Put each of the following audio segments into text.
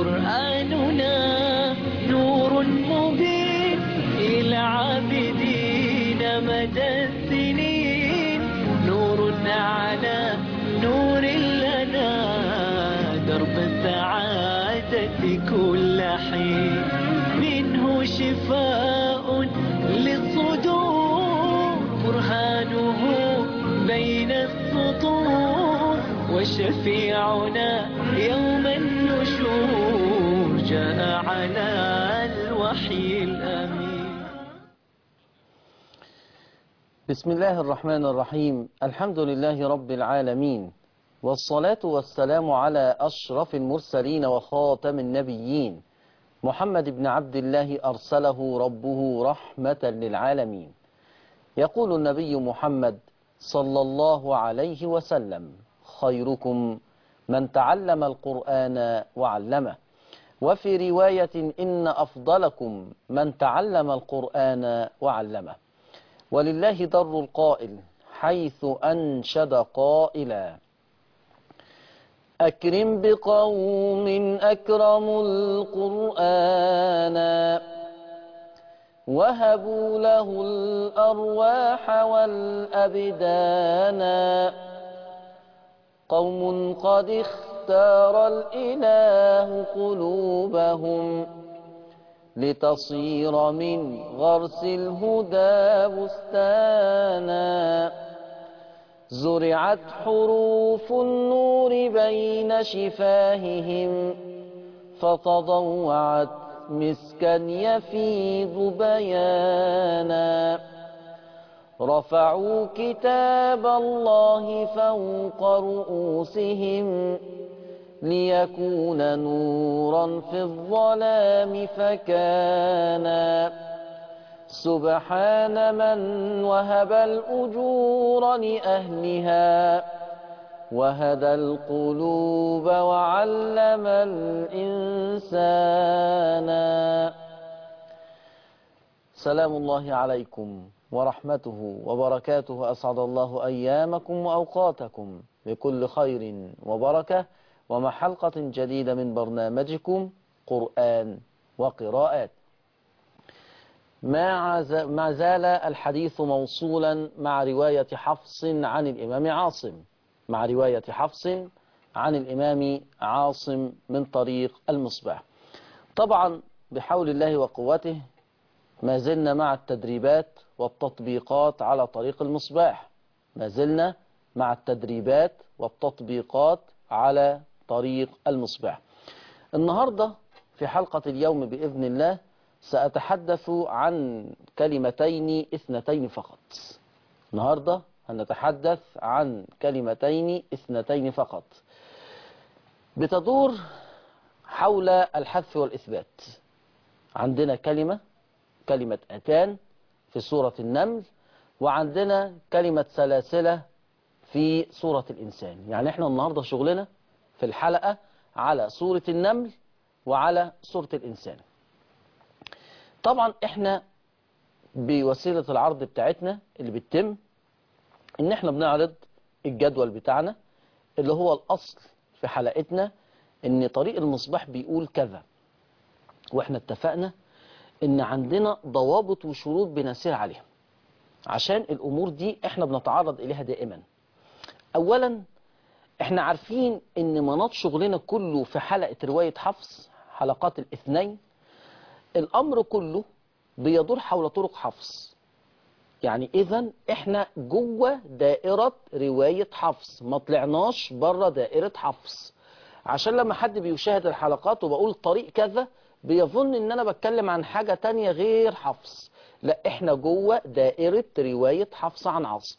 قرآننا نور مبين إلى عابدين مدى السنين نور على نور لنا درب السعادة كل حين منه شفاء للصدور برهانه بين السطور وشفيعنا يوم النشور جاء على الوحي الأمين بسم الله الرحمن الرحيم الحمد لله رب العالمين والصلاة والسلام على أشرف المرسلين وخاتم النبيين محمد بن عبد الله أرسله ربه رحمة للعالمين يقول النبي محمد صلى الله عليه وسلم خيركم من تعلم القرآن وعلمه وفي رواية إن أفضلكم من تعلم القرآن وعلمه ولله در القائل حيث أنشد قائلا أكرم بقوم أكرموا القرآن وهبوا له الأرواح والأبدان قوم قد اختار الإله قلوبهم لتصير من غرس الهدى بستانا زرعت حروف النور بين شفاههم فتضوعت مسكا يفيض بيانا رفعوا كتاب الله فوق رؤوسهم ليكون نورا في الظلام فكان سبحان من وهب الأجور لأهلها وهدى القلوب وعلم الإنسان سلام الله عليكم ورحمته وبركاته أسعد الله أيامكم وأوقاتكم بكل خير وبركة ومع حلقة جديدة من برنامجكم قرآن وقراءات ما زال الحديث موصولا مع رواية حفص عن الإمام عاصم مع رواية حفص عن الإمام عاصم من طريق المصباح طبعا بحول الله وقوته ما زلنا مع التدريبات والتطبيقات على طريق المصباح ما زلنا مع التدريبات والتطبيقات على طريق المصباح النهاردة في حلقة اليوم بإذن الله سأتحدث عن كلمتين اثنتين فقط النهاردة هنتحدث عن كلمتين اثنتين فقط بتدور حول الحذف والإثبات عندنا كلمة كلمة أتان في سورة النمل وعندنا كلمة سلاسلة في سورة الإنسان يعني احنا النهاردة شغلنا في الحلقة على سورة النمل وعلى سورة الإنسان طبعا احنا بوسيلة العرض بتاعتنا اللي بتتم ان احنا بنعرض الجدول بتاعنا اللي هو الأصل في حلقتنا ان طريق المصباح بيقول كذا واحنا اتفقنا ان عندنا ضوابط وشروط بنسير عليها عشان الامور دي احنا بنتعرض اليها دائما اولا احنا عارفين ان مناط شغلنا كله في حلقة رواية حفص حلقات الاثنين الامر كله بيدور حول طرق حفص يعني اذا احنا جوه دائرة رواية حفص ما طلعناش بره دائرة حفص عشان لما حد بيشاهد الحلقات وبقول طريق كذا بيظن ان انا بتكلم عن حاجة تانية غير حفص لا احنا جوه دائرة رواية حفص عن عاصم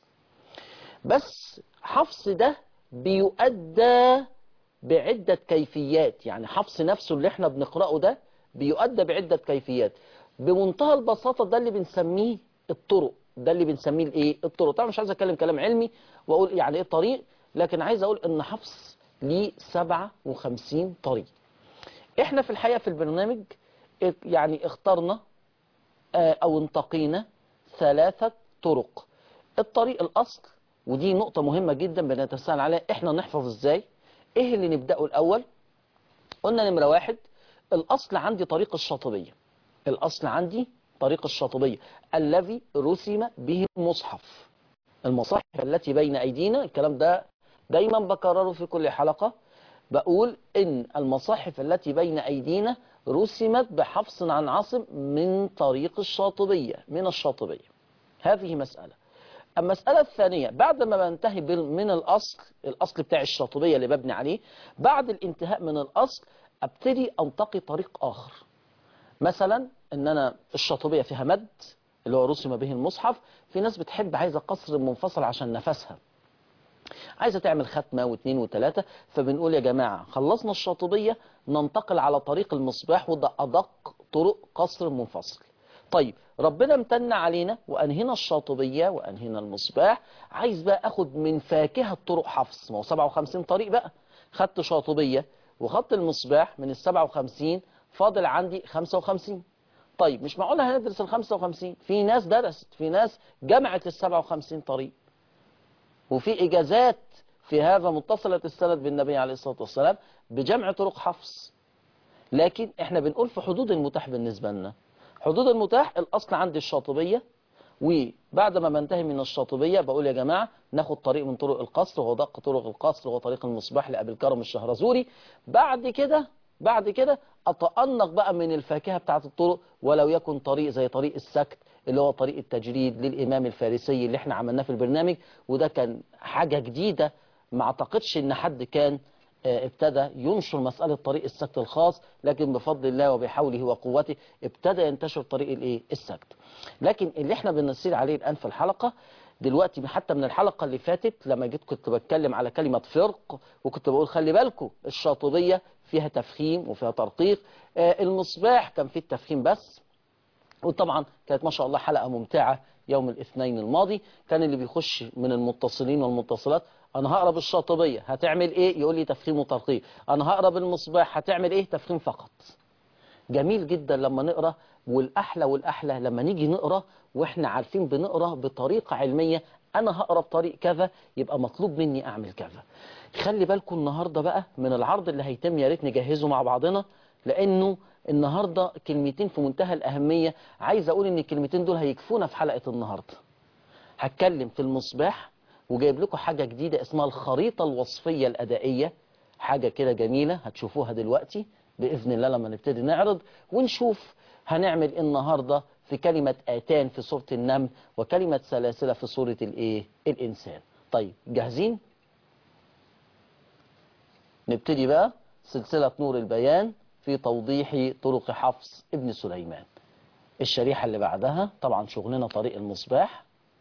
بس حفص ده بيؤدى بعدة كيفيات يعني حفص نفسه اللي احنا بنقرأه ده بيؤدى بعدة كيفيات بمنتهى البساطة ده اللي بنسميه الطرق ده اللي بنسميه الايه الطرق طبعا مش عايز اتكلم كلام علمي واقول يعني ايه طريق لكن عايز اقول ان حفص ليه 57 طريق احنا في الحقيقة في البرنامج يعني اخترنا او انتقينا ثلاثة طرق الطريق الاصل ودي نقطة مهمة جدا بنتساءل عليها احنا نحفظ ازاي ايه اللي نبدأه الاول قلنا نمرة واحد الأصل عندي طريق الشاطبية الأصل عندي طريق الشاطبية الذي رسم به المصحف المصاحف التي بين أيدينا الكلام ده دايما بكرره في كل حلقة بقول إن المصاحف التي بين أيدينا رسمت بحفص عن عاصم من طريق الشاطبية من الشاطبية هذه مسألة المسألة الثانية بعد ما بنتهي بال- من الأصل الأصل بتاع الشاطبية اللي ببني عليه بعد الانتهاء من الأصل أبتدي أنتقي طريق آخر مثلا ان انا الشاطبيه فيها مد اللي هو رسم به المصحف في ناس بتحب عايزه قصر منفصل عشان نفسها عايزه تعمل ختمه واثنين وثلاثه فبنقول يا جماعه خلصنا الشاطبيه ننتقل على طريق المصباح وده ادق طرق قصر منفصل طيب ربنا امتن علينا وانهينا الشاطبيه وانهينا المصباح عايز بقى اخد من فاكهه طرق حفص ما هو 57 طريق بقى خدت شاطبيه وخدت المصباح من ال 57 فاضل عندي 55 طيب مش معقول هندرس ال 55 في ناس درست في ناس جمعت ال 57 طريق وفي إجازات في هذا متصلة السند بالنبي عليه الصلاة والسلام بجمع طرق حفص لكن احنا بنقول في حدود المتاح بالنسبة لنا حدود المتاح الأصل عندي الشاطبية وبعد ما بنتهي من الشاطبية بقول يا جماعة ناخد طريق من طرق القصر وهو دق طرق القصر وهو طريق المصباح لأبي الكرم الشهرزوري بعد كده بعد كده أتأنق بقى من الفاكهة بتاعت الطرق ولو يكن طريق زي طريق السكت اللي هو طريق التجريد للإمام الفارسي اللي احنا عملناه في البرنامج وده كان حاجة جديدة ما اعتقدش ان حد كان آه، ابتدى ينشر مسألة طريق السكت الخاص لكن بفضل الله وبحوله وقوته ابتدى ينتشر طريق الايه السكت لكن اللي احنا بنسير عليه الآن في الحلقة دلوقتي حتى من الحلقة اللي فاتت لما جيت كنت بتكلم على كلمة فرق وكنت بقول خلي بالكم الشاطبية فيها تفخيم وفيها ترقيق آه، المصباح كان فيه التفخيم بس وطبعا كانت ما شاء الله حلقة ممتعة يوم الاثنين الماضي كان اللي بيخش من المتصلين والمتصلات انا هقرب الشاطبية هتعمل ايه يقول لي تفخيم وترقيق انا هقرب المصباح هتعمل ايه تفخيم فقط جميل جدا لما نقرا والاحلى والاحلى لما نيجي نقرا واحنا عارفين بنقرا بطريقه علميه انا هقرا بطريق كذا يبقى مطلوب مني اعمل كذا خلي بالكم النهارده بقى من العرض اللي هيتم يا ريت نجهزه مع بعضنا لانه النهارده كلمتين في منتهى الاهميه عايز اقول ان الكلمتين دول هيكفونا في حلقه النهارده هتكلم في المصباح وجايب لكم حاجه جديده اسمها الخريطه الوصفيه الادائيه حاجه كده جميله هتشوفوها دلوقتي باذن الله لما نبتدي نعرض ونشوف هنعمل ايه النهارده في كلمه اتان في سوره النمل وكلمه سلاسل في سوره الايه الانسان طيب جاهزين نبتدي بقى سلسله نور البيان في توضيح طرق حفص ابن سليمان الشريحه اللي بعدها طبعا شغلنا طريق المصباح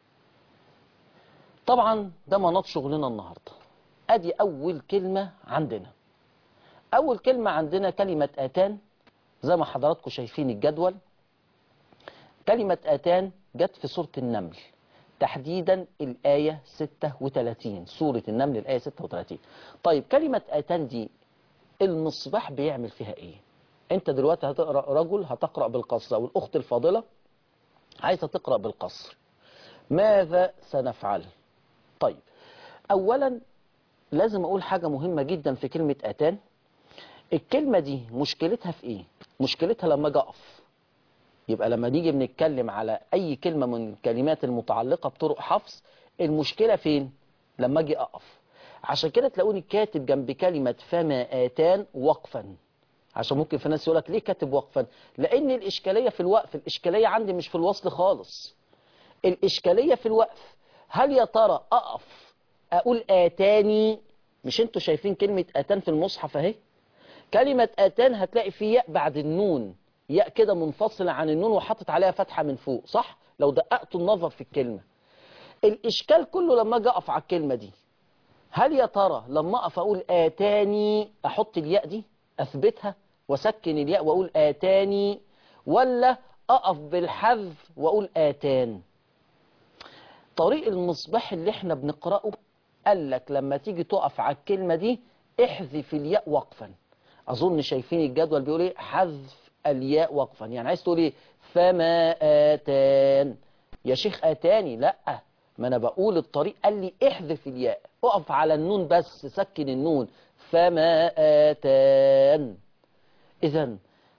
طبعا ده مناط شغلنا النهارده ادي اول كلمه عندنا اول كلمه عندنا كلمه اتان زي ما حضراتكم شايفين الجدول كلمه اتان جت في سوره النمل تحديدا الآية 36 سورة النمل الآية 36 طيب كلمة آتان دي المصباح بيعمل فيها ايه انت دلوقتي هتقرأ رجل هتقرأ بالقصر او الأخت الفاضلة عايزة تقرأ بالقصر ماذا سنفعل طيب أولا لازم أقول حاجة مهمة جدا في كلمة أتان الكلمة دي مشكلتها في إيه مشكلتها لما أجي أقف يبقى لما نيجي بنتكلم على أي كلمة من الكلمات المتعلقة بطرق حفص المشكلة فين لما أجي أقف عشان كده تلاقوني كاتب جنب كلمة فما آتان وقفا عشان ممكن في ناس يقولك ليه كاتب وقفا لأن الإشكالية في الوقف الإشكالية عندي مش في الوصل خالص الإشكالية في الوقف هل يا ترى أقف أقول آتاني مش انتوا شايفين كلمة آتان في المصحف اهي كلمة آتان هتلاقي في ياء بعد النون ياء كده منفصلة عن النون وحطت عليها فتحة من فوق صح لو دققتوا النظر في الكلمة الإشكال كله لما أجي أقف على الكلمة دي هل يا ترى لما أقف أقول آتاني أحط الياء دي أثبتها وسكن الياء وأقول آتاني ولا أقف بالحذف وأقول آتان طريق المصباح اللي احنا بنقرأه قال لك لما تيجي تقف على الكلمة دي احذف الياء وقفا أظن شايفين الجدول بيقول ايه حذف الياء وقفا يعني عايز تقول ايه فما آتان يا شيخ آتاني لا ما أنا بقول الطريق قال لي احذف الياء اقف على النون بس سكن النون فما آتان إذا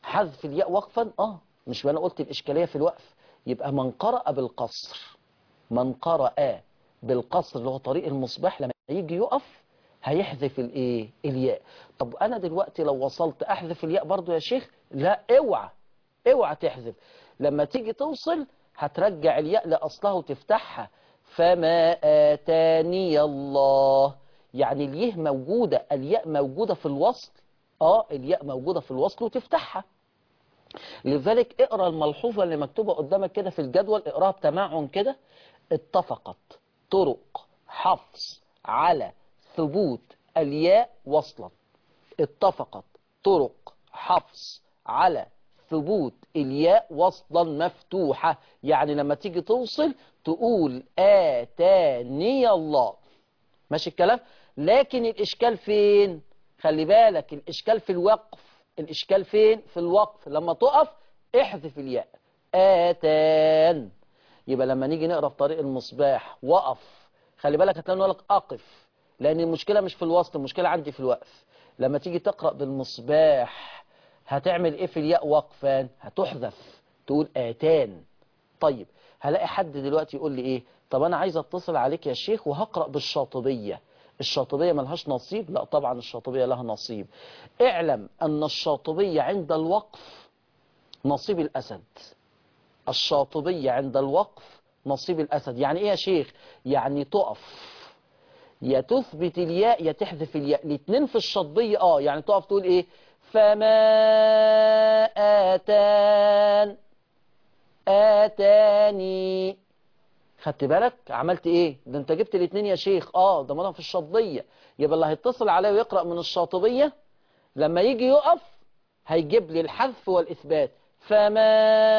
حذف الياء وقفا اه مش انا قلت الاشكاليه في الوقف يبقى من قرأ بالقصر من قرأ بالقصر اللي هو طريق المصباح لما يجي يقف هيحذف الايه الياء طب انا دلوقتي لو وصلت احذف الياء برضو يا شيخ لا اوعى اوعى تحذف لما تيجي توصل هترجع الياء لاصلها وتفتحها فما اتاني الله يعني اليه موجوده الياء موجوده في الوصل اه الياء موجوده في الوصل وتفتحها لذلك اقرا الملحوظه اللي مكتوبه قدامك كده في الجدول اقراها بتمعن كده اتفقت طرق حفص على ثبوت الياء وصلا اتفقت طرق حفص على ثبوت الياء وصلا مفتوحة يعني لما تيجي توصل تقول آتاني الله ماشي الكلام لكن الإشكال فين خلي بالك الإشكال في الوقف الإشكال فين في الوقف لما تقف احذف الياء آتان يبقى لما نيجي نقرا في طريق المصباح وقف خلي بالك هتلاقي لك أقف لأن المشكلة مش في الوصل المشكلة عندي في الوقف لما تيجي تقرأ بالمصباح هتعمل ايه في الياء وقفان هتحذف تقول آتان طيب هلاقي حد دلوقتي يقول لي ايه طب انا عايز اتصل عليك يا شيخ وهقرأ بالشاطبية الشاطبية ملهاش نصيب لا طبعا الشاطبية لها نصيب اعلم ان الشاطبية عند الوقف نصيب الاسد الشاطبية عند الوقف نصيب الاسد يعني ايه يا شيخ يعني تقف يا تثبت الياء يا تحذف الياء الاثنين في الشطبية اه يعني تقف تقول ايه فما آتان آتاني خدت بالك عملت ايه ده انت جبت الاثنين يا شيخ اه ده ما في الشطبية يبقى اللي هيتصل عليه ويقرأ من الشاطبية لما يجي يقف هيجيب لي الحذف والإثبات فما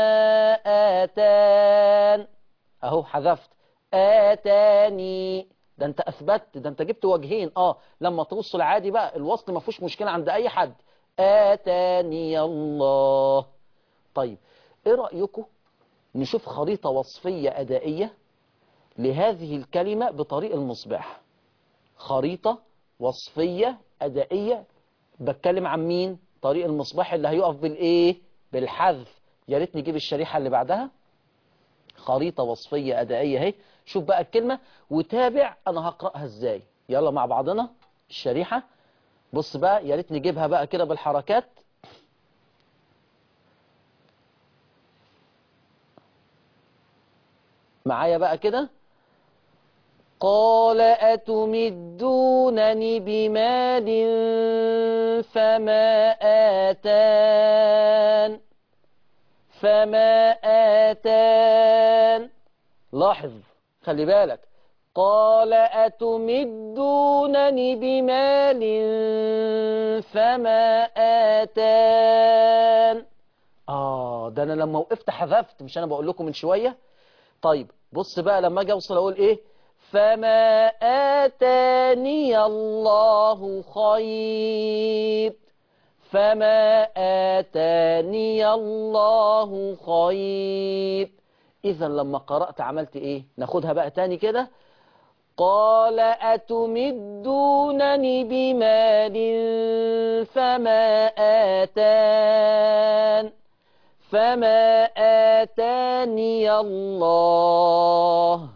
آتان اهو حذفت آتاني ده انت اثبتت ده انت جبت وجهين اه لما توصل عادي بقى الوصل ما فيهوش مشكله عند اي حد اتاني الله طيب ايه رايكم نشوف خريطه وصفيه ادائيه لهذه الكلمه بطريق المصباح خريطه وصفيه ادائيه بتكلم عن مين طريق المصباح اللي هيقف بالايه بالحذف يا ريت نجيب الشريحه اللي بعدها خريطة وصفية أدائية اهي شوف بقى الكلمة وتابع أنا هقرأها إزاي يلا مع بعضنا الشريحة بص بقى يا ريت نجيبها بقى كده بالحركات معايا بقى كده قال أتمدونني بمال فما آتان فما آتان لاحظ خلي بالك قال أتمدونني بمال فما آتان آه ده أنا لما وقفت حذفت مش أنا بقول لكم من شوية طيب بص بقى لما أجي أوصل أقول إيه فما آتاني الله خير فما آتاني الله خير إذا لما قرأت عملت إيه ناخدها بقى تاني كده قال أتمدونني بمال فما آتان فما آتاني الله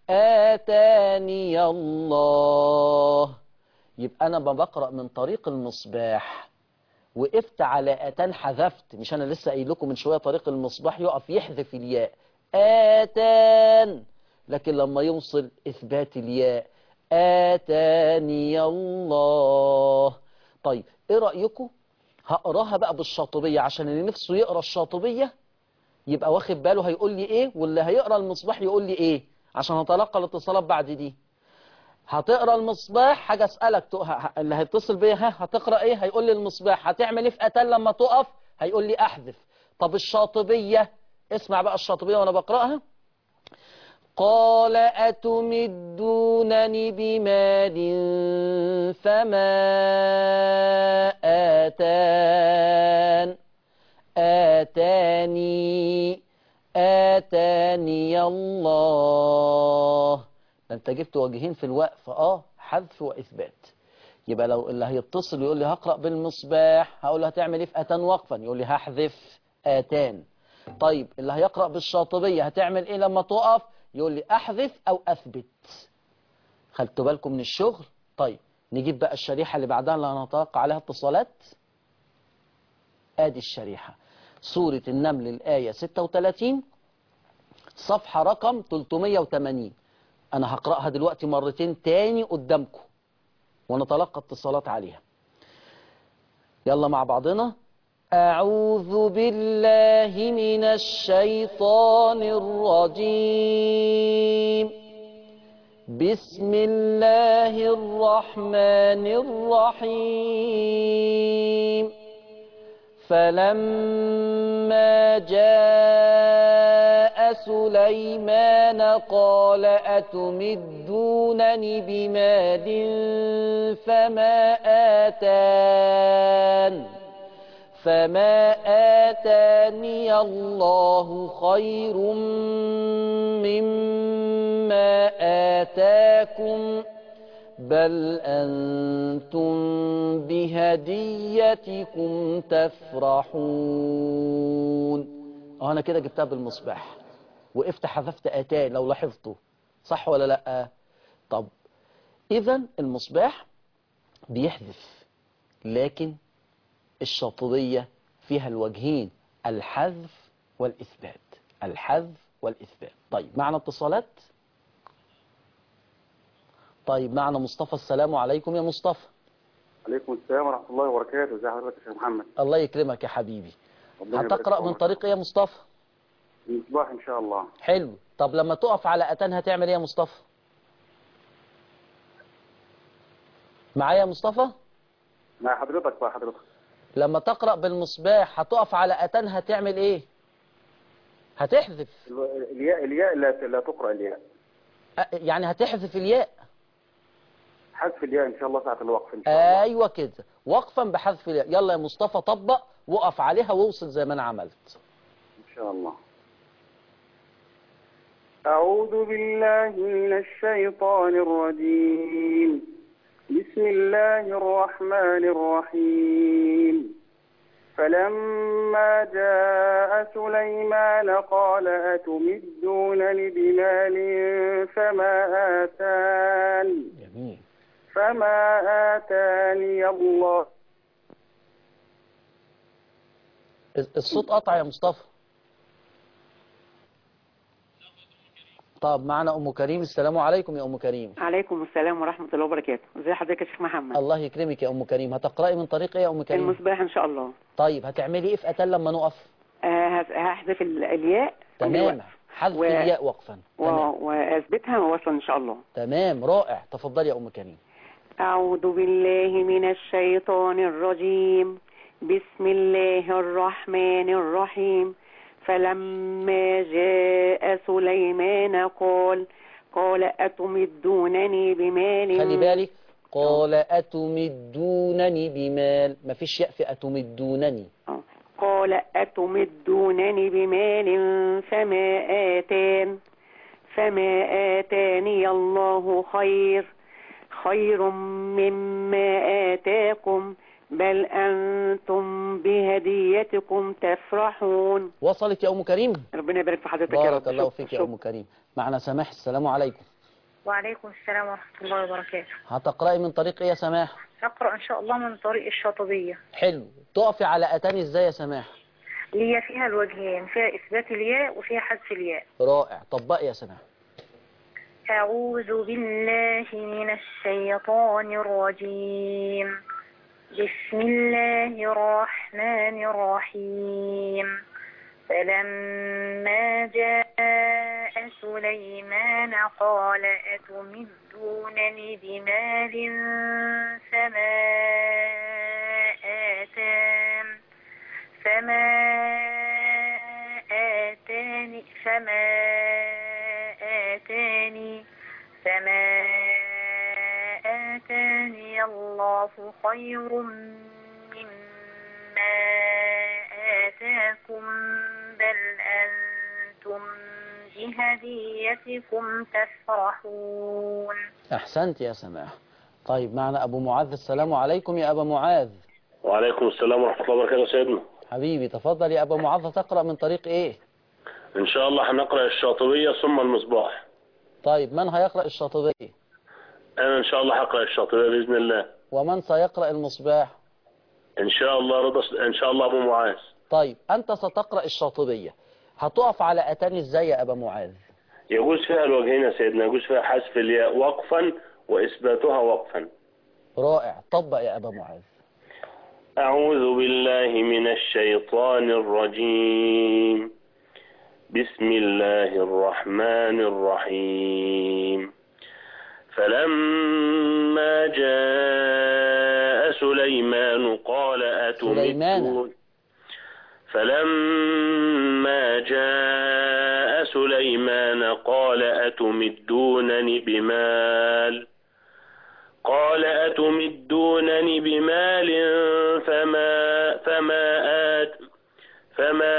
آتاني الله يبقى أنا بقرأ من طريق المصباح وقفت على اتان حذفت مش انا لسه قايل لكم من شويه طريق المصباح يقف يحذف الياء اتان لكن لما يوصل اثبات الياء اتاني الله طيب ايه رايكم هقراها بقى بالشاطبيه عشان اللي نفسه يقرا الشاطبيه يبقى واخد باله هيقول لي ايه واللي هيقرا المصباح يقول لي ايه عشان هتلقى الاتصالات بعد دي هتقرا المصباح حاجه اسالك اللي هيتصل بيا ها هتقرا ايه هيقول لي المصباح هتعمل ايه في اتان لما تقف هيقول لي احذف طب الشاطبيه اسمع بقى الشاطبيه وانا بقراها قال اتمدونني بمال فما اتان اتاني اتاني الله ده انت جبت وجهين في الوقف اه حذف واثبات يبقى لو اللي هيتصل يقول لي هقرأ بالمصباح هقول له هتعمل ايه في اتان وقفا يقول لي هحذف اتان طيب اللي هيقرأ بالشاطبية هتعمل ايه لما تقف يقول لي احذف او اثبت خدتوا بالكم من الشغل طيب نجيب بقى الشريحة اللي بعدها اللي هنتوقع عليها اتصالات ادي الشريحة سورة النمل الآية 36 صفحة رقم 380 أنا هقرأها دلوقتي مرتين تاني قدامكم ونتلقى اتصالات عليها يلا مع بعضنا أعوذ بالله من الشيطان الرجيم بسم الله الرحمن الرحيم فلما جاء سليمان قال أتمدونني بمال فما آتان فما آتاني الله خير مما آتاكم بل أنتم بهديتكم تفرحون أنا كده جبتها بالمصباح وقفت حذفت آتان لو لاحظتوا صح ولا لأ طب إذا المصباح بيحذف لكن الشاطبية فيها الوجهين الحذف والإثبات الحذف والإثبات طيب معنا اتصالات طيب معنا مصطفى السلام عليكم يا مصطفى عليكم السلام ورحمة الله وبركاته ازي حضرتك يا شيخ محمد الله يكرمك يا حبيبي ربنا يبارك هتقرأ في من عمرك. طريق ايه يا مصطفى المصباح ان شاء الله حلو طب لما تقف على أتان هتعمل ايه يا مصطفى معايا يا مصطفى مع حضرتك بقى حضرتك لما تقرأ بالمصباح هتقف على أتان هتعمل ايه هتحذف ال- الياء الياء لا لا تقرأ الياء أ- يعني هتحذف الياء حذف الياء ان شاء الله ساعة الوقف ان شاء الله ايوه كده وقفا بحذف الياء يلا يا مصطفى طبق وقف عليها واوصل زي ما انا عملت ان شاء الله أعوذ بالله من الشيطان الرجيم بسم الله الرحمن الرحيم فلما جاء سليمان قال أتمدونني بمال فما آتان جميل فما آتاني الله الصوت قطع يا مصطفى طب معنا ام كريم السلام عليكم يا ام كريم عليكم السلام ورحمة الله وبركاته ازي حضرتك يا شيخ محمد الله يكرمك يا ام كريم هتقراي من طريق ايه يا ام كريم المصباح ان شاء الله طيب هتعملي ايه في اتل لما نقف آه، هز- هحذف ال- الياء تمام والوقف. حذف و- الياء وقفا و- تمام واثبتها ووصلا ان شاء الله تمام رائع تفضلي يا ام كريم أعوذ بالله من الشيطان الرجيم بسم الله الرحمن الرحيم فلما جاء سليمان قال قال أتمدونني بمال خلي بالك قال أتمدونني بمال مفيش ياء في أتمدونني آه. قال أتمدونني بمال فما آتان فما آتاني الله خير خير مما آتاكم بل أنتم بهديتكم تفرحون وصلت يا أم كريم ربنا يبارك في حضرتك يا بارك رب الله شكرا- فيك يا شكرا. أم كريم معنا سماح السلام عليكم وعليكم السلام ورحمة الله وبركاته هتقرأي من طريق إيه يا سماح أقرأ إن شاء الله من طريق الشاطبية حلو تقفي على أتاني إزاي يا سماح اللي هي فيها الوجهين فيها إثبات الياء وفيها حذف الياء رائع طبقي يا سماح أعوذ بالله من الشيطان الرجيم بسم الله الرحمن الرحيم فلما جاء سليمان قال أتمدونني بمال فما آتان فما آتاني فما آتاني فما آتاني الله خير مما آتاكم بل أنتم بهديتكم تفرحون أحسنت يا سماح طيب معنا أبو معاذ السلام عليكم يا أبا معاذ وعليكم السلام ورحمة الله وبركاته سيدنا حبيبي تفضل يا أبا معاذ تقرأ من طريق إيه إن شاء الله هنقرأ الشاطبية ثم المصباح طيب من هيقرأ الشاطبية أنا إن شاء الله هقرأ الشاطبية بإذن الله ومن سيقرأ المصباح إن شاء الله رضا إن شاء الله أبو معاذ طيب أنت ستقرأ الشاطبية هتقف على أتاني إزاي يا أبا معاذ يجوز فيها الوجهين يا سيدنا يجوز فيها حذف الياء وقفا وإثباتها وقفا رائع طبق يا أبا معاذ أعوذ بالله من الشيطان الرجيم بسم الله الرحمن الرحيم فلما جاء سليمان قال سليمان. أتمدون فلما جاء سليمان قال أتمدونني بمال قال أتمدونني بمال فما فما آت فما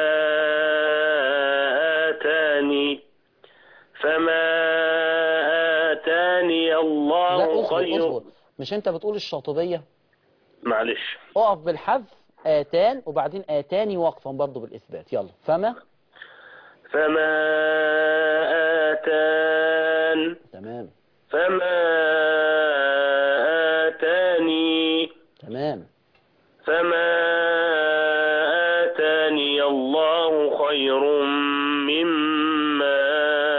آتاني فما آتاني لا الله اصبر خير اصبر مش أنت بتقول الشاطبية معلش اقف بالحذف آتان وبعدين آتاني وقفا برضو بالإثبات يلا فما فما آتان تمام فما آتاني تمام فما آتاني الله خير مما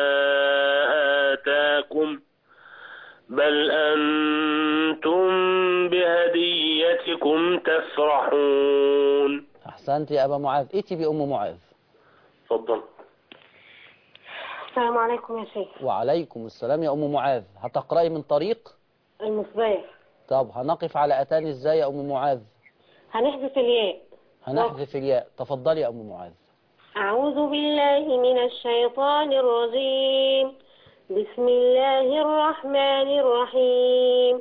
آتاكم بل أنتم بهديتكم تفرحون أحسنت يا أبا معاذ ائتي بأم معاذ تفضل السلام عليكم يا شيخ وعليكم السلام يا أم معاذ هتقرأي من طريق المصباح طب هنقف على أتاني إزاي يا أم معاذ هنحذف الياء هنحذف الياء تفضلي يا أم معاذ أعوذ بالله من الشيطان الرجيم بسم الله الرحمن الرحيم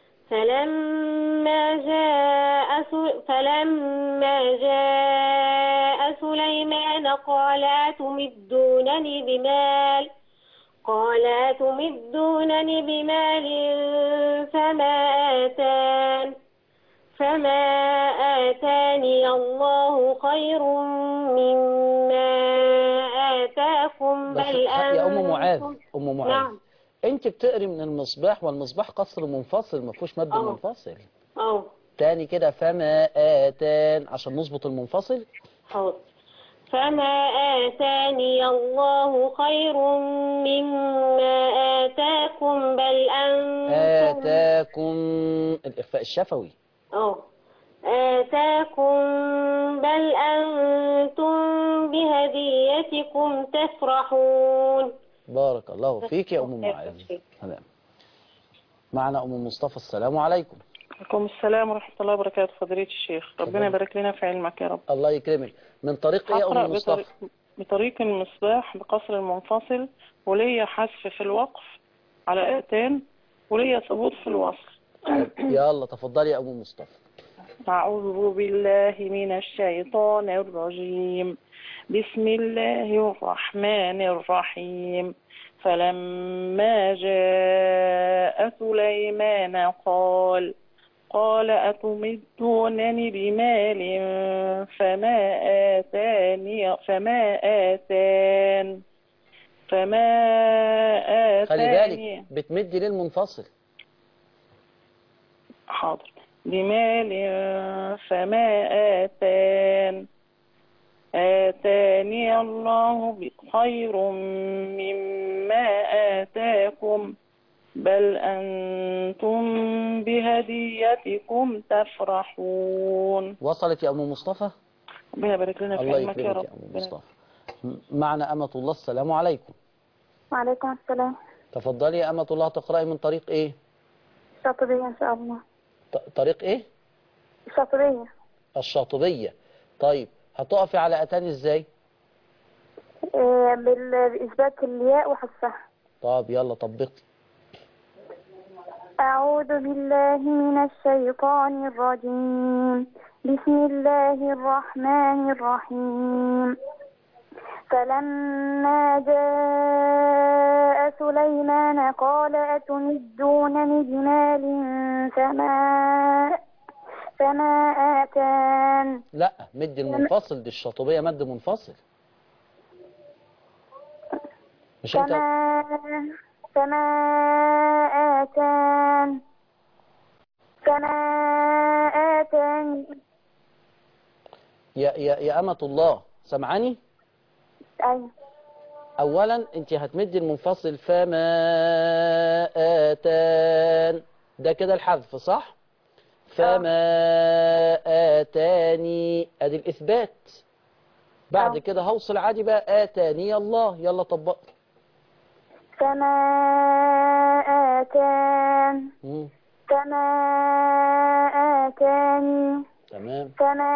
فلما جاء س- فلما جاء سليمان قال أتمدونني بمال قال أتمدونني بمال فما آتان فما آتاني الله خير مما آتاكم بس بل يا أم معاذ أنتم أم معاذ نعم أنت بتقري من المصباح والمصباح قصر منفصل ما فيهوش مد آه. منفصل أو تاني كده فما آتان عشان نظبط المنفصل حاضر فما آتاني الله خير مما آتاكم بل أنتم آتاكم الإخفاء الشفوي أو آتاكم بل أنتم بهديتكم تفرحون بارك الله فيك يا أم معاذ سلام معنا أم مصطفى السلام عليكم عليكم السلام ورحمة الله وبركاته فضيلة الشيخ ربنا تفضل. يبارك لنا في علمك يا رب الله يكرمك من طريق إيه يا هقرأ أم مصطفى بطريق, بطريق المصباح بقصر المنفصل وليا حذف في الوقف على آتان وليا ثبوت في الوصل يلا تفضلي يا أم مصطفى أعوذ بالله من الشيطان الرجيم بسم الله الرحمن الرحيم فلما جاء سليمان قال قال أتمدونني بمال فما آتاني فما آتان فما خلي آتاني بالك بتمدي للمنفصل حاضر بمال فما آتان آتاني الله خير مما آتاكم بل أنتم بهديتكم تفرحون وصلت يا أم مصطفى ربنا يبارك لنا في الله علمك يا يكرمك رب يا أم مصطفى م- معنا أمة الله السلام عليكم وعليكم السلام تفضلي يا أمة الله تقرأي من طريق إيه الشاطبية إن شاء الله ط- طريق إيه الشاطبية الشاطبية طيب هتقفي على أتاني إزاي آه، بال- بإثبات الياء وحذفها طب يلا طبقي أعوذ بالله من الشيطان الرجيم بسم الله الرحمن الرحيم فلما جاء سليمان قال أتمدونني بمال فما فما آتان لا مد المنفصل دي الشاطبية مد منفصل مش انت فما فما آتان فما آتاني يا يا يا أمة الله سمعاني أيوة أولا أنت هتمدي المنفصل فما آتان ده كده الحذف صح فما آتاني أدي الإثبات بعد آه. كده هوصل عادي بقى آتاني الله يلا طبق فما آتان مم. فما آتاني تمام فما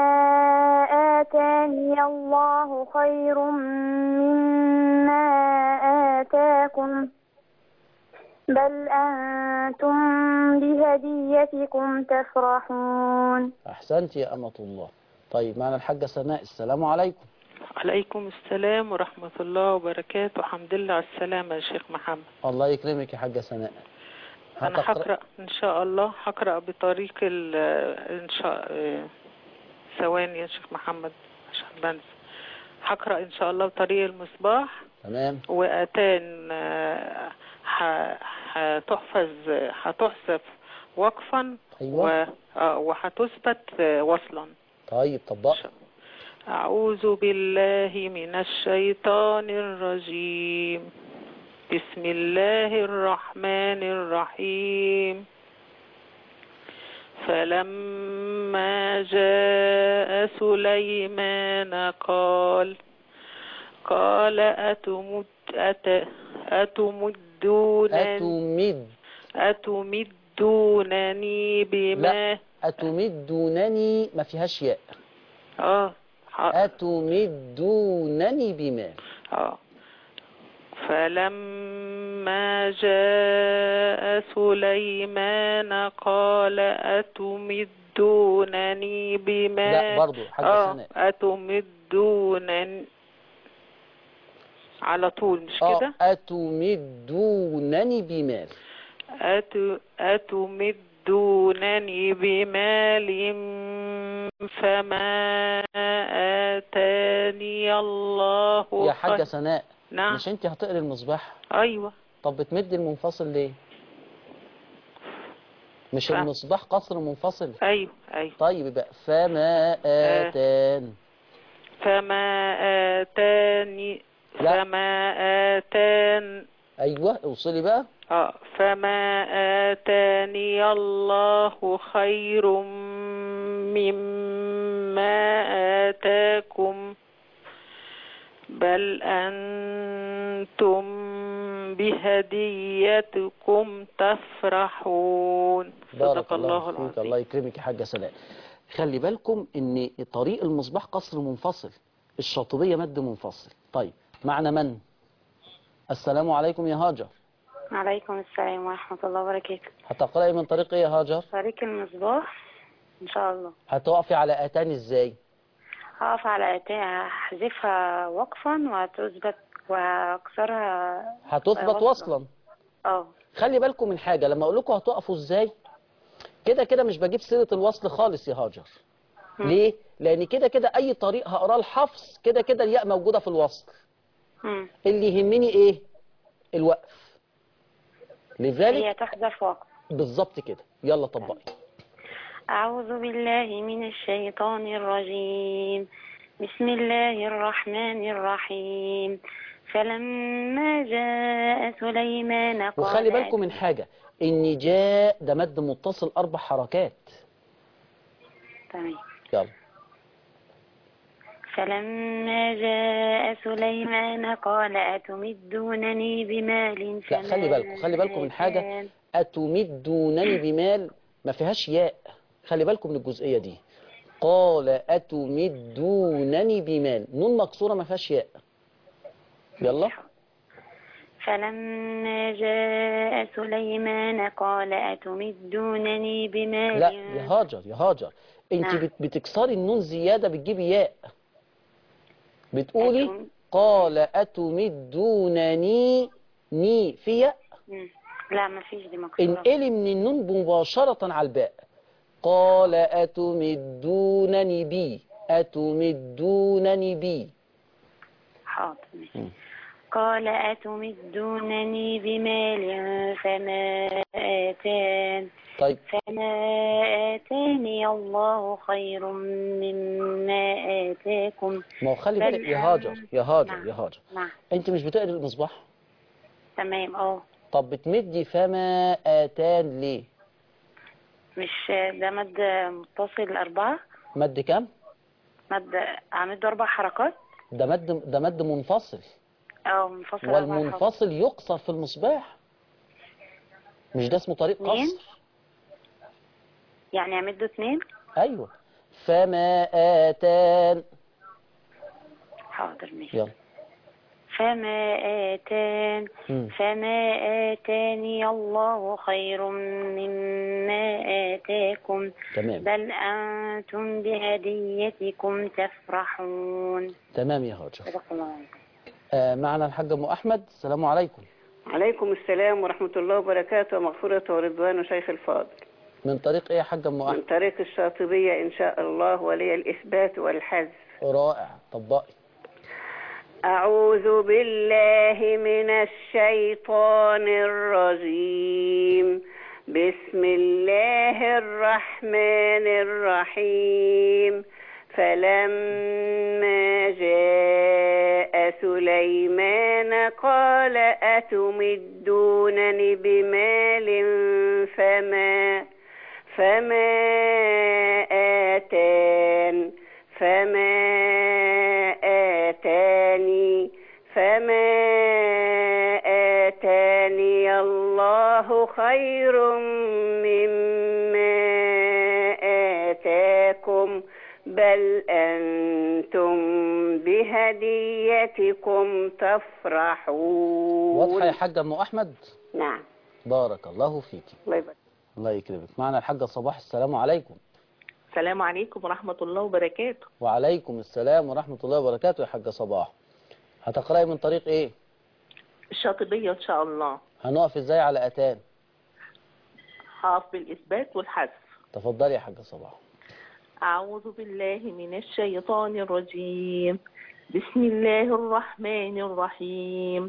آتاني الله خير مما آتاكم بل أنتم بهديتكم تفرحون أحسنت يا أمة الله طيب معنا الحاجة سناء السلام عليكم عليكم السلام ورحمة الله وبركاته الحمد لله على السلامة يا شيخ محمد الله يكرمك يا حاجة سناء أنا هتقرأ- هقرأ إن شاء الله هقرأ بطريق ال إن شاء آه، ثواني يا شيخ محمد عشان بنسى هقرأ إن شاء الله بطريق المصباح تمام وأتان آه، ه- هتحفظ هتحذف وقفا أيوة و- آه، وهتثبت آه، وصلا طيب طبق أعوذ بالله من الشيطان الرجيم بسم الله الرحمن الرحيم فلما جاء سليمان قال قال أتمد أت أتمدونني أتمد أتمدونني بما أتمدونني ما فيهاش ياء اه ح- أتمدونني بما آه. فلما جاء سليمان قال أتمدونني بما لا برضو حاجة آه سناء أتمدونني على طول مش آه كده أتمدونني بمال أت... أتمدونني بمال فما آتاني الله يا حاجة خير- سناء نعم مش انت هتقري المصباح أيوة طب بتمدي المنفصل ليه مش فاهم. المصباح قصر منفصل أيوة أيوة طيب بقى فما آتان فما آتاني لا. فما آتان أيوة اوصلي بقى آه فما آتاني الله خير مما آتاكم بل أنتم بهديتكم تفرحون بارك صدق الله الله فيك العظيم الله يكرمك يا حاجة سناء خلي بالكم ان طريق المصباح قصر منفصل الشاطبية مد منفصل طيب معنا من السلام عليكم يا هاجر عليكم السلام ورحمة الله وبركاته هتقرأي من طريق ايه يا هاجر طريق المصباح إن شاء الله هتقفي على اتان ازاي هقف على أتاء هحذفها وقفا وهتثبت وهكسرها هتثبت وصلا. وصلا اه خلي بالكم من حاجة لما اقول لكم هتقفوا ازاي كده كده مش بجيب سيرة الوصل خالص يا هاجر ليه لان كده كده اي طريق هقراه الحفظ كده كده الياء موجودة في الوصل مم. اللي يهمني ايه الوقف لذلك هي تحذف وقف بالظبط كده يلا طبقي أعوذ بالله من الشيطان الرجيم بسم الله الرحمن الرحيم فلما جاء سليمان قال وخلي بالكم من حاجة ان جاء ده مد متصل اربع حركات تمام يلا فلما جاء سليمان قال أتمدونني بمال لا خلي بالكم خلي بالكم من حاجة أتمدونني بمال ما فيهاش ياء خلي بالكم من الجزئية دي قال أتمدونني بمال نون مكسورة ما فيهاش ياء يلا فلما جاء سليمان قال أتمدونني بمال لا يا هاجر يا هاجر انت نعم. بت- بتكسري النون زيادة بتجيبي ياء بتقولي أتم- قال أتمدونني ني في ياء مم. لا ما فيش دي مكسورة انقلي من النون مباشرة على الباء قال أتمدونني بي أتمدونني بي حاضر ماشي. قال أتمدونني بمال فما آتان طيب فما آتاني الله خير مما آتاكم ما هو خلي بل بالك يا هاجر يا هاجر نعم. يا هاجر نعم انت مش بتقري المصباح تمام اه طب بتمدي فما آتان ليه مش ده مد متصل أربعة مد كام مد عملت أربع حركات ده مد ده مد منفصل اه منفصل أربع حركات والمنفصل يقصر في المصباح مش ده اسمه طريق اتنين؟ قصر يعني عملته اتنين ايوه فما آتان حاضر ماشي يلا فما آتان مم. فما آتاني الله خير مما آتاكم تمام بل أنتم بهديتكم تفرحون تمام يا هاجر صدق الله العظيم. آه معنا الحاج ام احمد السلام عليكم عليكم السلام ورحمة الله وبركاته ومغفرة ورضوان شيخ الفاضل من طريق ايه يا حاج ام من احمد طريق الشاطبية إن شاء الله ولي الإثبات والحذف رائع طبقي أعوذ بالله من الشيطان الرجيم بسم الله الرحمن الرحيم فلما جاء سليمان قال أتمدونني بمال فما فما آتان فما آتاني فما آتاني الله خير مما آتاكم بل أنتم بهديتكم تفرحون واضحه يا حاج ام احمد نعم بارك الله فيك الله يبارك الله يكرمك معنا الحاجه صباح السلام عليكم السلام عليكم ورحمة الله وبركاته وعليكم السلام ورحمه الله وبركاته يا حاجه صباح هتقراي من طريق ايه الشاطبية إن شاء الله هنقف ازاي على اتان هقف بالإثبات والحذف تفضلي يا حاجه صباح أعوذ بالله من الشيطان الرجيم بسم الله الرحمن الرحيم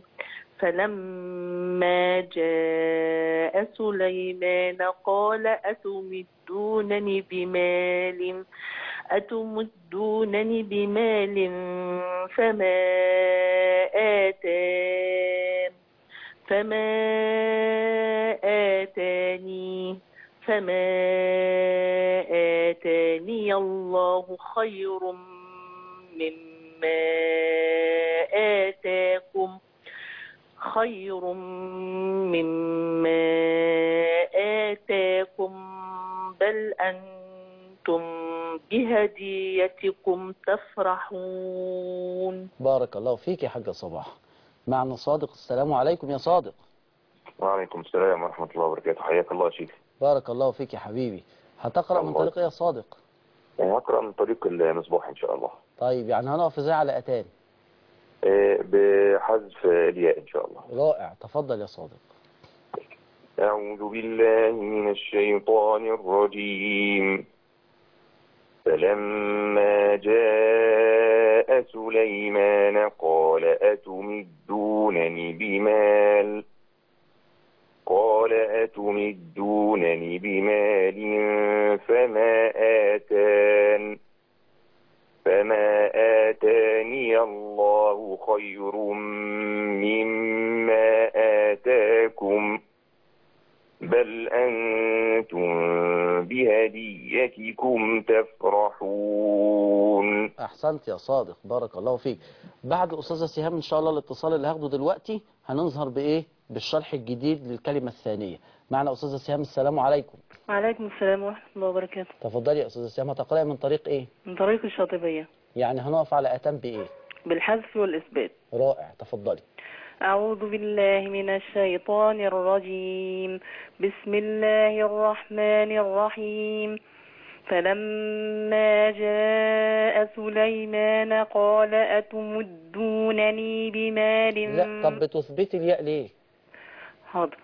فلما جاء سليمان قال أتمدونني بمال أتمدونني بمال فما آتان فما آتاني فما آتاني الله خير مما آتاكم خير مما آتاكم بل أنتم بهديتكم تفرحون بارك الله فيك يا حاجه صباح معنا صادق السلام عليكم يا صادق وعليكم السلام ورحمة الله وبركاته حياك الله يا شيخ بارك الله فيك يا حبيبي هتقرا من الله. طريق ايه يا صادق هقرأ من طريق المصباح إن شاء الله طيب يعني هنقف ازاي على اتان آه، بحذف الياء إن شاء الله رائع تفضل يا صادق أعوذ بالله من الشيطان الرجيم فلما جاء سليمان قال أتمدونني بمال قال أتمدونني بمال فما آتان فما آتاني الله خير مما آتاكم بل أنتم بهديتكم تفرحون احسنت يا صادق بارك الله فيك بعد استاذه سهام ان شاء الله الاتصال اللي هاخده دلوقتي هنظهر بايه بالشرح الجديد للكلمه الثانيه معنا استاذه سهام السلام عليكم وعليكم السلام ورحمة الله وبركاته تفضلي يا استاذه سهام هتقراي من طريق ايه من طريق الشاطبية يعني هنقف على اتم بايه بالحذف والإثبات رائع تفضلي أعوذ بالله من الشيطان الرجيم بسم الله الرحمن الرحيم فلما جاء سليمان قال أتمدونني بمال لا طب بتثبتي الياء ليه حاضر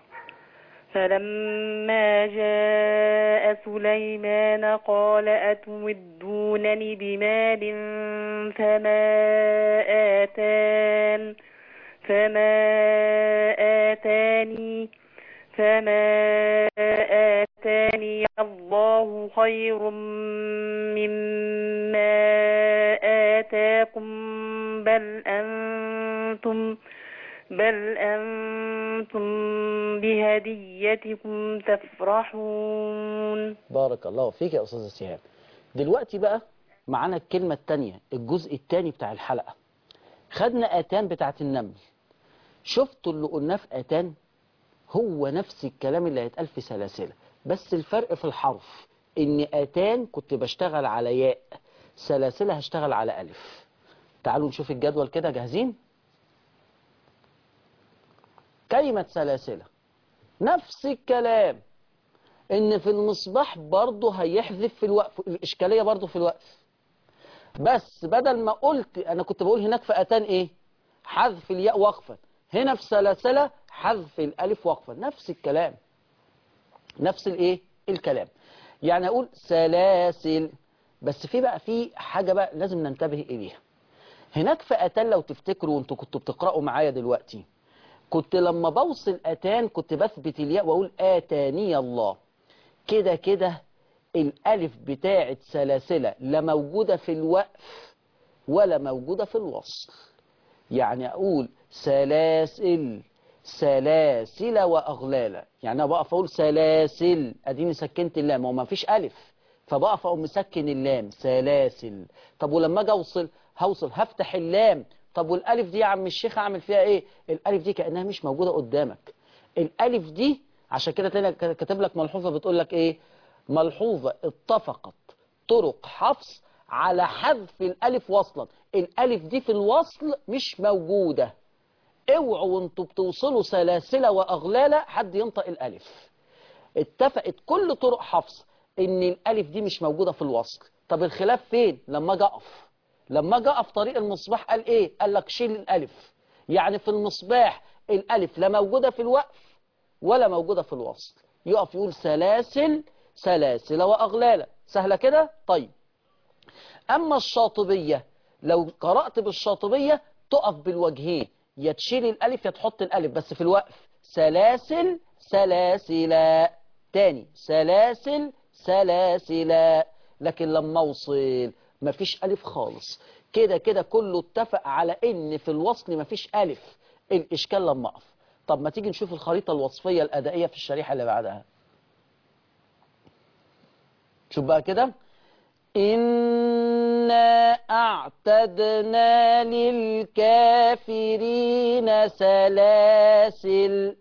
فلما جاء سليمان قال أتمدونني بمال فما آتان فما آتاني فما آتاني الله خير مما آتاكم بل أنتم بل أنتم بهديتكم تفرحون بارك الله فيك يا أستاذ سهام دلوقتي بقى معانا الكلمة التانية الجزء التاني بتاع الحلقة خدنا آتان بتاعت النمل شفتوا اللي قلناه في آتان هو نفس الكلام اللي هيتقال في سلاسلة بس الفرق في الحرف ان آتان كنت بشتغل على ياء سلاسلة هشتغل على ألف تعالوا نشوف الجدول كده جاهزين كلمة سلاسلة نفس الكلام ان في المصباح برضه هيحذف في الوقف الاشكالية برضه في الوقف بس بدل ما قلت انا كنت بقول هناك في اتان ايه حذف الياء وقفا هنا في سلاسلة حذف الالف وقفا نفس الكلام نفس الايه الكلام يعني اقول سلاسل بس في بقى في حاجة بقى لازم ننتبه اليها هناك في اتان لو تفتكروا وانتوا كنتوا بتقرأوا معايا دلوقتي كنت لما بوصل اتان كنت بثبت الياء واقول اتاني الله كده كده الالف بتاعت سلاسلة لا موجودة في الوقف ولا موجودة في الوصل يعني اقول سلاسل سلاسل واغلالا يعني انا بقف اقول سلاسل اديني سكنت اللام هو ما فيش الف فبقف اقوم مسكن اللام سلاسل طب ولما اجي اوصل هوصل هفتح اللام طب والالف دي يا عم الشيخ اعمل فيها ايه الالف دي كانها مش موجوده قدامك الالف دي عشان كده تلاقي كاتب لك ملحوظه بتقول لك ايه ملحوظه اتفقت طرق حفص على حذف الالف وصلا الالف دي في الوصل مش موجوده اوعوا وانتوا بتوصلوا سلاسل واغلالا حد ينطق الالف اتفقت كل طرق حفص ان الالف دي مش موجوده في الوصل طب الخلاف فين لما اجي اقف لما اجي اقف طريق المصباح قال ايه قال لك شيل الالف يعني في المصباح الالف لا موجوده في الوقف ولا موجوده في الوصل يقف يقول سلاسل سلاسل واغلالا سهله كده طيب اما الشاطبيه لو قرات بالشاطبيه تقف بالوجهين يا تشيل الالف يا تحط الالف بس في الوقف سلاسل سلاسلا تاني سلاسل سلاسلا لكن لما اوصل مفيش ألف خالص كده كده كله اتفق على ان في الوصل مفيش ألف الإشكال لما أقف طب ما تيجي نشوف الخريطة الوصفية الأدائية في الشريحة اللي بعدها شوف بقى كده إنا أعتدنا للكافرين سلاسل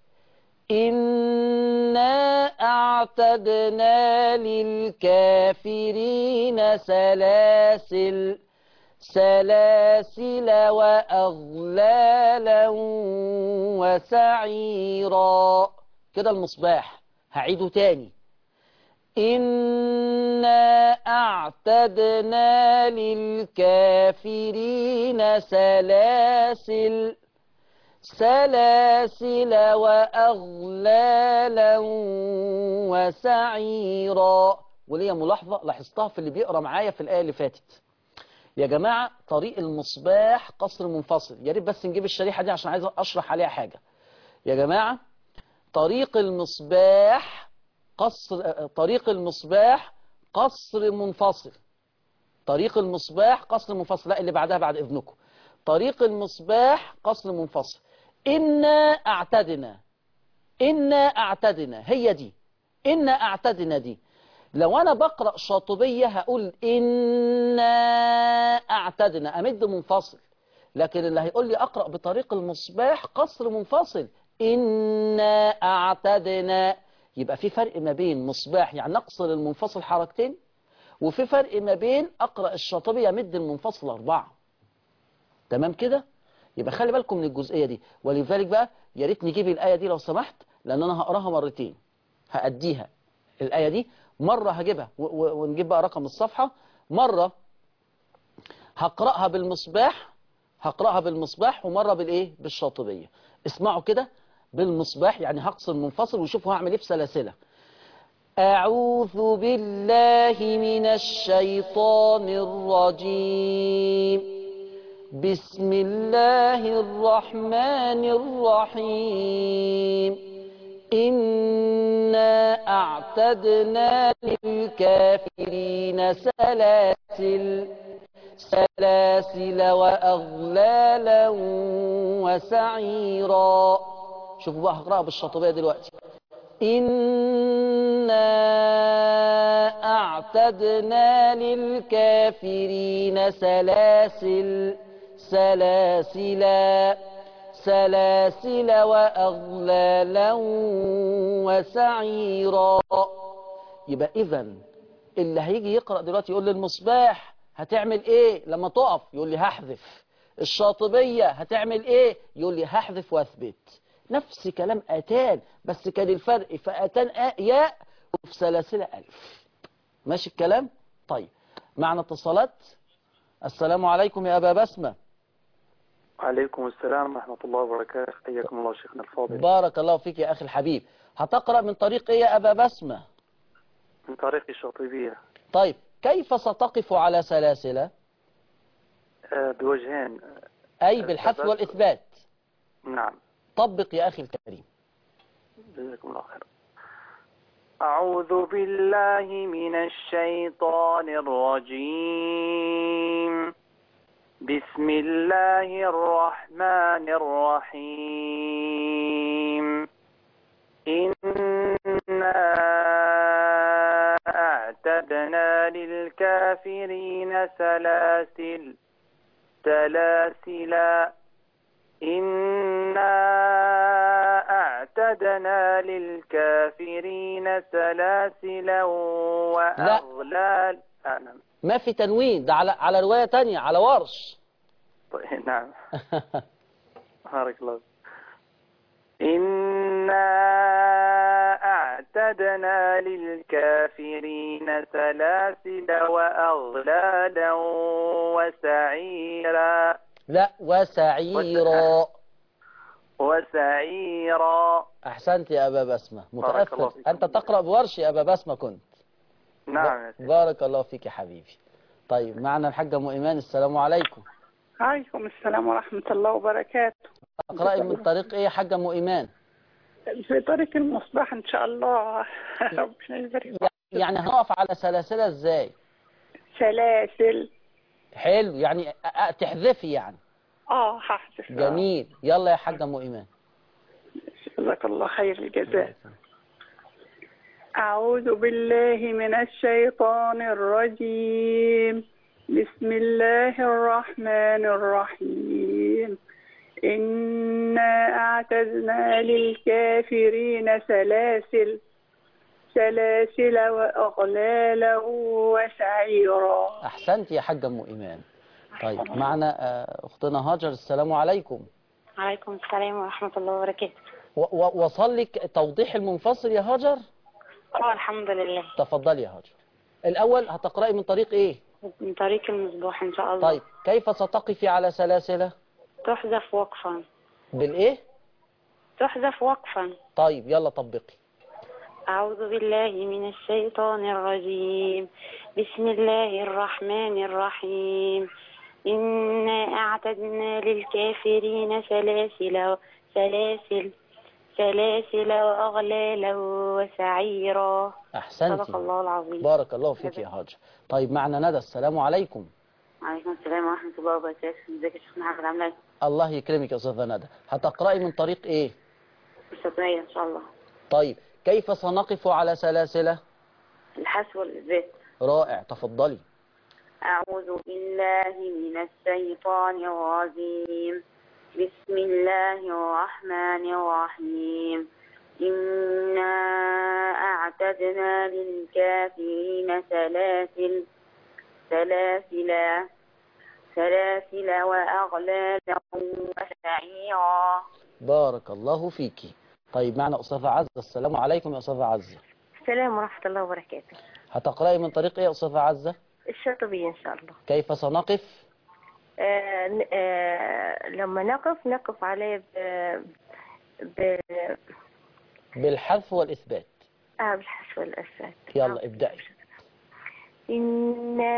إنا أعتدنا للكافرين سلاسل سلاسل وأغلالا وسعيرا كده المصباح هعيده تاني إنا أعتدنا للكافرين سلاسل سلاسل وأغلالا وسعيرا وليا ملاحظة لاحظتها في اللي بيقرأ معايا في الآية اللي فاتت يا جماعة طريق المصباح قصر منفصل يا ريت بس نجيب الشريحة دي عشان عايز أشرح عليها حاجة يا جماعة طريق المصباح قصر طريق المصباح قصر منفصل طريق المصباح قصر منفصل لا اللي بعدها بعد إذنكم طريق المصباح قصر منفصل إنا أعتدنا إنا أعتدنا هي دي إنا أعتدنا دي لو أنا بقرأ شاطبية هقول إنا أعتدنا أمد منفصل لكن اللي هيقول لي أقرأ بطريق المصباح قصر منفصل إنا أعتدنا يبقى في فرق ما بين مصباح يعني نقصر المنفصل حركتين وفي فرق ما بين أقرأ الشاطبية مد المنفصل أربعة تمام كده يبقى خلي بالكم من الجزئية دي ولذلك بقى يا ريت نجيب الآية دي لو سمحت لأن أنا هقراها مرتين هأديها الآية دي مرة هجيبها ونجيب بقى رقم الصفحة مرة هقرأها بالمصباح هقرأها بالمصباح ومرة بالإيه بالشاطبية اسمعوا كده بالمصباح يعني هقص المنفصل وشوفوا هعمل ايه في سلاسلة أعوذ بالله من الشيطان الرجيم بسم الله الرحمن الرحيم إنا أعتدنا للكافرين سلاسل سلاسل وأغلالا وسعيرا شوفوا بقى هقرأها بالشاطبية دلوقتي إنا أعتدنا للكافرين سلاسل سلاسلا سلاسل وأغلالا وسعيرا يبقى إذا اللي هيجي يقرأ دلوقتي يقول للمصباح هتعمل إيه لما تقف يقول لي هحذف الشاطبية هتعمل إيه يقول لي هحذف واثبت نفس كلام أتان بس كان الفرق في أتان آ- ياء وفي سلاسل ألف ماشي الكلام طيب معنا اتصالات السلام عليكم يا أبا بسمة وعليكم السلام ورحمة الله وبركاته حياكم الله شيخنا الفاضل بارك الله فيك يا أخي الحبيب هتقرأ من طريق إيه يا أبا بسمة من طريق الشاطبية طيب كيف ستقف على سلاسل آه، بوجهين أي بالحذف والإثبات نعم طبق يا أخي الكريم جزاكم الله خير أعوذ بالله من الشيطان الرجيم بسم الله الرحمن الرحيم إنا أعتدنا للكافرين سلاسل سلاسلا إنا أعتدنا للكافرين سلاسل وأغلال آه، نعم. ما في تنوين ده على على رواية تانية على ورش طيب، نعم بارك الله إنا أعتدنا للكافرين سلاسل وأغلالا وسعيرا لا وسعيرا وسعيرا أحسنت يا أبا بسمة بارك الله متأثر فيكم. أنت تقرأ بورش يا أبا بسمة كنت نعم يا سيدي. بارك الله فيك يا حبيبي طيب معنا الحاجة أم إيمان السلام عليكم عليكم السلام ورحمة الله وبركاته اقرأي من طريق إيه يا حاجة أم إيمان في طريق المصباح إن شاء الله ربنا يبارك يعني هنقف على سلاسل إزاي سلاسل حلو يعني أ- أ- تحذفي يعني اه هحذف جميل يلا يا حاجة أم إيمان جزاك الله خير الجزاء أعوذ بالله من الشيطان الرجيم بسم الله الرحمن الرحيم إنا أعتدنا للكافرين سلاسل سلاسل وأغلالا وسعيرا أحسنت يا حاجة أم إيمان طيب معنا آه، أختنا هاجر السلام عليكم عليكم السلام ورحمة الله وبركاته و- و- وصل لك توضيح المنفصل يا هاجر اه الحمد لله تفضلي يا هاجر الأول هتقرأي من طريق إيه من طريق المصباح إن شاء الله طيب كيف ستقفي على سلاسل تحذف وقفا بالإيه تحذف وقفا طيب يلا طبقي أعوذ بالله من الشيطان الرجيم بسم الله الرحمن الرحيم إنا أعتدنا للكافرين سلاسل سلاسل سلاسل وأغلالا وسعيرا أحسنت صدق الله العظيم بارك الله فيك يا هاجر طيب معنا ندى السلام عليكم عليكم السلام ورحمة الله وبركاته ازيك يا شيخ محمد عامل ايه؟ الله يكرمك يا أستاذة ندى هتقرأي من طريق إيه الشطرية إن شاء الله طيب كيف سنقف على سلاسل الحس والإثبات رائع تفضلي أعوذ بالله من الشيطان الرجيم بسم الله الرحمن الرحيم إنا أعتدنا للكافرين سلاسل سلاسل سلاسل وأغلالا وسعيرا بارك الله فيك طيب معنا أستاذة عزة السلام عليكم يا أستاذة عزة السلام ورحمة الله وبركاته هتقرأي من طريق إيه يا أستاذة عزة الشاطبية إن شاء الله كيف سنقف آه ن- آه لما نقف نقف عليه ب- ب... بالحذف والإثبات آه بالحذف والأسفل يلا ابدأي إنا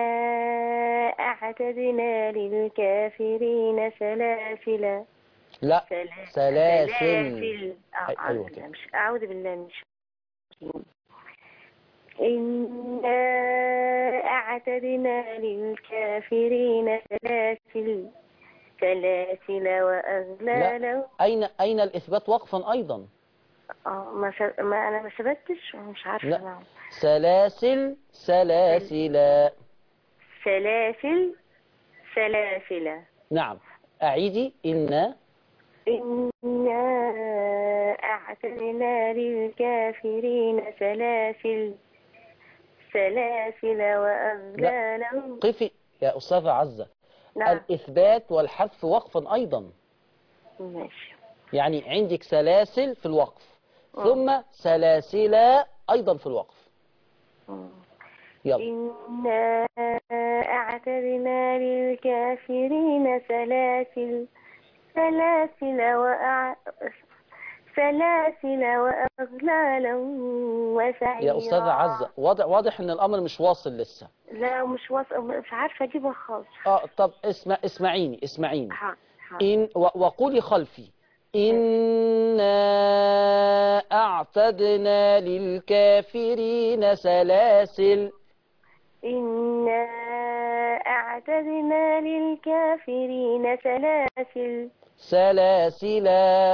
أعتدنا للكافرين سلاسل لا سلا- سلاسل سلاسل أي- آه، أعوذ أيوة بالله كده مش أعوذ بالله من الشيطان إنا أعتدنا للكافرين سلاسل سلاسل وأغلالا أين أين الإثبات وقفا أيضا اه ما, س... ما أنا ما ثبتش مش عارفة لا. نعم. سلاسل سلاسل سلاسل سلاسل نعم أعيدي إن إنا أعتدنا للكافرين سلاسل سلاسل وأغلالا قفي يا أستاذة عزة نعم الإثبات والحذف وقفا أيضا ماشي يعني عندك سلاسل في الوقف ثم سلاسل أيضا في الوقف يلا إنا أعتدنا للكافرين سلاسل سلاسل وأع... سلاسل وأغلالا وسعيرا يا أستاذة عزة واضح, واضح إن الأمر مش واصل لسه لا مش واثقة مش عارفة أجيبها خالص آه طب اسمع اسمعيني اسمعيني حاضر حاضر. إن و- وقولي خلفي إنا أعتدنا للكافرين سلاسل إنا أعتدنا للكافرين سلاسل سلاسل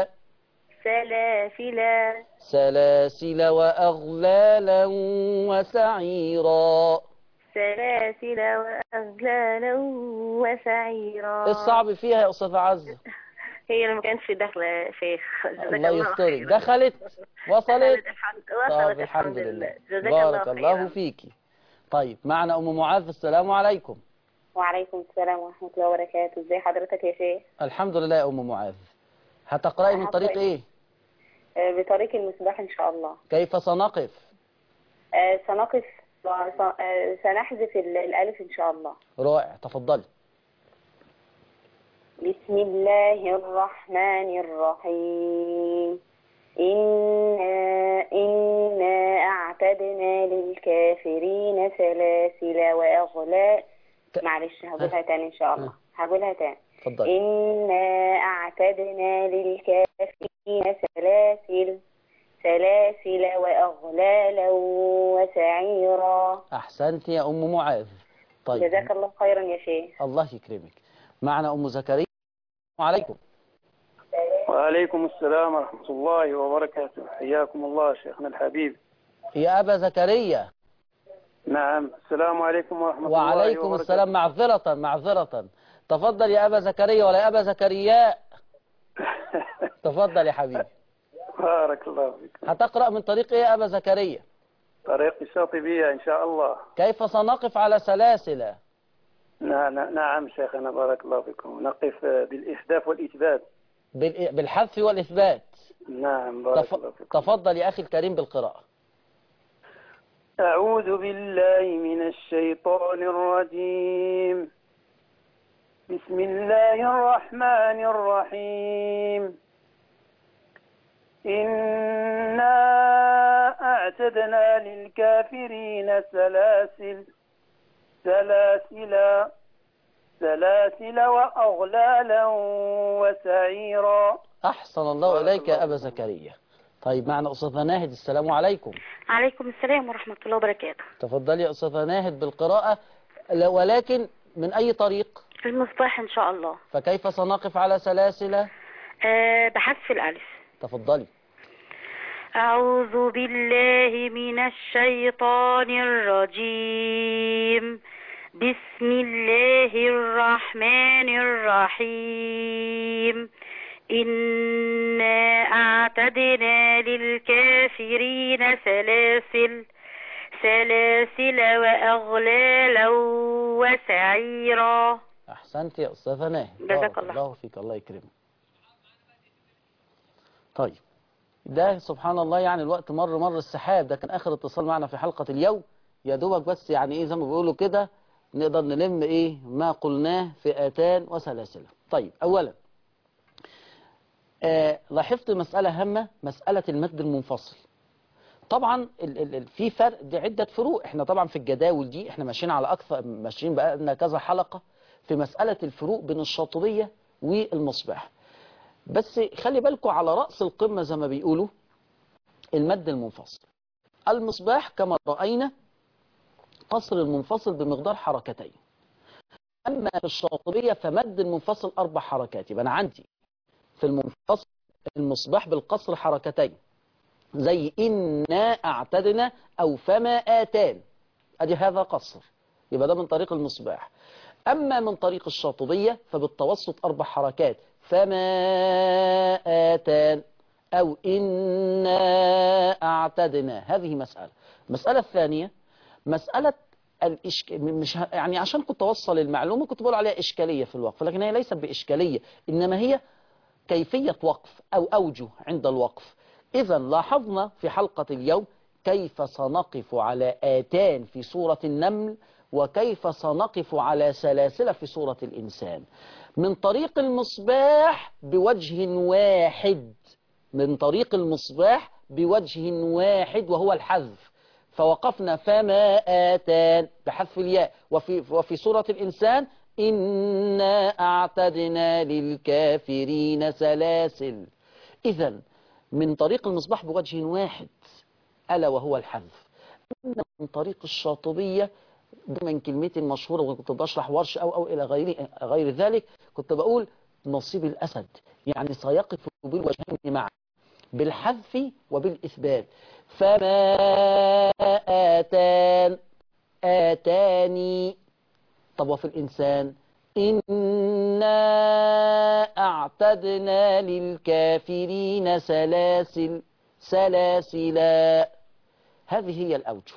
سلاسل سلاسل وأغلالا وسعيرا سلاسل وأغلالا وسعيرا إيه الصعب فيها يا أستاذة عزة هي اللي ما كانتش داخلة يا شيخ جزاك الله يسترك خيرا. دخلت وصلت الحمد طب وصلت الحمد لله جزاك بارك الله الله فيكي طيب معنا أم معاذ السلام عليكم وعليكم السلام ورحمة الله وبركاته ازي حضرتك يا شيخ الحمد لله يا أم معاذ هتقرأي من طريق هقرأ. إيه آه، بطريق المصباح ان شاء الله كيف سنقف آه، سنقف وص- آه، سنحذف ال- الالف ان شاء الله رائع تفضلي بسم الله الرحمن الرحيم إنا إنا أعتدنا للكافرين سلاسل وأغلال معلش هقولها تاني إن شاء الله هقولها تاني تفضلي إنا أعتدنا للكافرين سلاسل سلاسل وأغلالا وسعيرا أحسنت يا أم معاذ طيب جزاك الله خيرا يا شيخ الله يكرمك معنا أم زكريا السلام عليكم وعليكم السلام ورحمة الله وبركاته حياكم الله شيخنا الحبيب يا أبا زكريا نعم السلام عليكم ورحمة الله وعليكم وبركاته السلام معذرة معذرة تفضل يا أبا زكريا ولا يا أبا زكرياء تفضل يا حبيبي بارك الله فيك هتقرأ من طريق إيه يا أبا زكريا طريق الشاطبية إن شاء الله كيف سنقف على سلاسل نعم, نعم شيخنا بارك الله فيكم نقف بالإحداث والإثبات بال- بالحذف والإثبات نعم بارك تف... الله فيكم تفضل يا أخي الكريم بالقراءة أعوذ بالله من الشيطان الرجيم بسم الله الرحمن الرحيم إنا أعتدنا للكافرين سلاسل سلاسل سلاسل وأغلالا وسعيرا أحسن الله إليك يا أبا زكريا طيب معنا أستاذة ناهد السلام عليكم عليكم السلام ورحمة الله وبركاته تفضلي يا أستاذة ناهد بالقراءة ل- ولكن من أي طريق المصباح إن شاء الله فكيف سنقف على سلاسل أه بحذف الألف تفضلي أعوذ بالله من الشيطان الرجيم بسم الله الرحمن الرحيم إنا أعتدنا للكافرين سلاسل سلاسل وأغلالا وسعيرا أحسنت يا أستاذة ناهد جزاك بارك الله. الله فيك الله يكرمك طيب ده سبحان الله يعني الوقت مر مر السحاب ده كان آخر اتصال معنا في حلقة اليوم يا دوبك بس يعني إيه زي ما بيقولوا كده نقدر نلم إيه ما قلناه فئتان وسلاسل طيب أولا آه لاحظت مسألة هامة مسألة المد المنفصل طبعا ال ال ال في فرق دي عدة فروق احنا طبعا في الجداول دي احنا ماشيين على اكثر ماشيين بقى لنا كذا حلقة في مسألة الفروق بين الشاطبية والمصباح بس خلي بالكم على رأس القمة زي ما بيقولوا المد المنفصل المصباح كما رأينا قصر المنفصل بمقدار حركتين أما في الشاطبية فمد المنفصل أربع حركات يبقى أنا عندي في المنفصل المصباح بالقصر حركتين زي إنا أعتدنا أو فما آتان أدي هذا قصر يبقى ده من طريق المصباح أما من طريق الشاطبية فبالتوسط أربع حركات فما آتان أو إنا أعتدنا هذه مسألة المسألة الثانية مسألة الإشك... مش ه... يعني عشان كنت أوصل المعلومة كنت بقول عليها إشكالية في الوقف لكن هي ليست بإشكالية إنما هي كيفية وقف أو أوجه عند الوقف إذا لاحظنا في حلقة اليوم كيف سنقف على آتان في سورة النمل وكيف سنقف على سلاسل في سورة الإنسان من طريق المصباح بوجه واحد من طريق المصباح بوجه واحد وهو الحذف فوقفنا فما آتان بحذف الياء وفي, وفي سورة الإنسان إنا أعتدنا للكافرين سلاسل إذا من طريق المصباح بوجه واحد ألا وهو الحذف أما من طريق الشاطبية دايما كلمتي المشهورة وكنت بشرح ورش أو أو إلى غير, غير ذلك كنت بقول نصيب الأسد يعني سيقف بالوجهين معا بالحذف وبالإثبات فما آتان آتاني طب وفي الإنسان إنا أعتدنا للكافرين سلاسل سلاسلا هذه هي الأوجه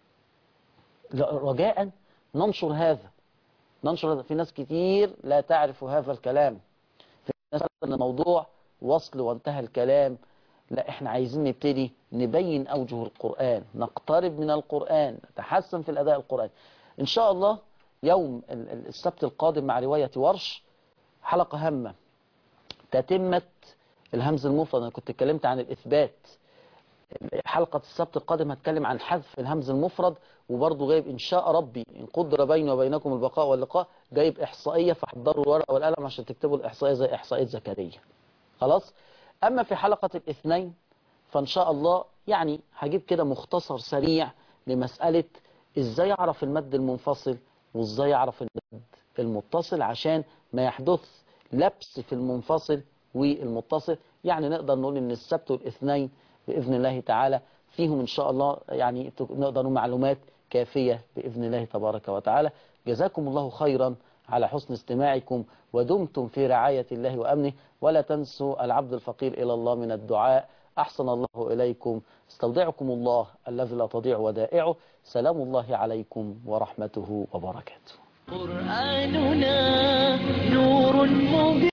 رجاء ننشر هذا ننشر هذا في ناس كتير لا تعرف هذا الكلام في ناس أن الموضوع وصل وانتهى الكلام لا احنا عايزين نبتدي نبين أوجه القرآن نقترب من القرآن نتحسن في الأداء القرآن إن شاء الله يوم السبت القادم مع رواية ورش حلقة هامة تتمة الهمز المفرد أنا كنت اتكلمت عن الإثبات حلقة السبت القادم هتكلم عن حذف الهمز المفرد وبرضه جايب إن شاء ربي إن قدر بيني وبينكم البقاء واللقاء جايب إحصائية فحضروا الورقة والقلم عشان تكتبوا الإحصائية زي إحصائية زكريا خلاص أما في حلقة الاثنين فإن شاء الله يعني هجيب كده مختصر سريع لمسألة إزاي أعرف المد المنفصل وإزاي أعرف المد المتصل عشان ما يحدث لبس في المنفصل والمتصل يعني نقدر نقول إن السبت والاثنين بإذن الله تعالى فيهم إن شاء الله يعني نقدر معلومات كافية بإذن الله تبارك وتعالى جزاكم الله خيرا على حسن استماعكم ودمتم في رعاية الله وأمنه ولا تنسوا العبد الفقير إلى الله من الدعاء أحسن الله إليكم استودعكم الله الذي لا تضيع ودائعه سلام الله عليكم ورحمته وبركاته قرآننا نور مبين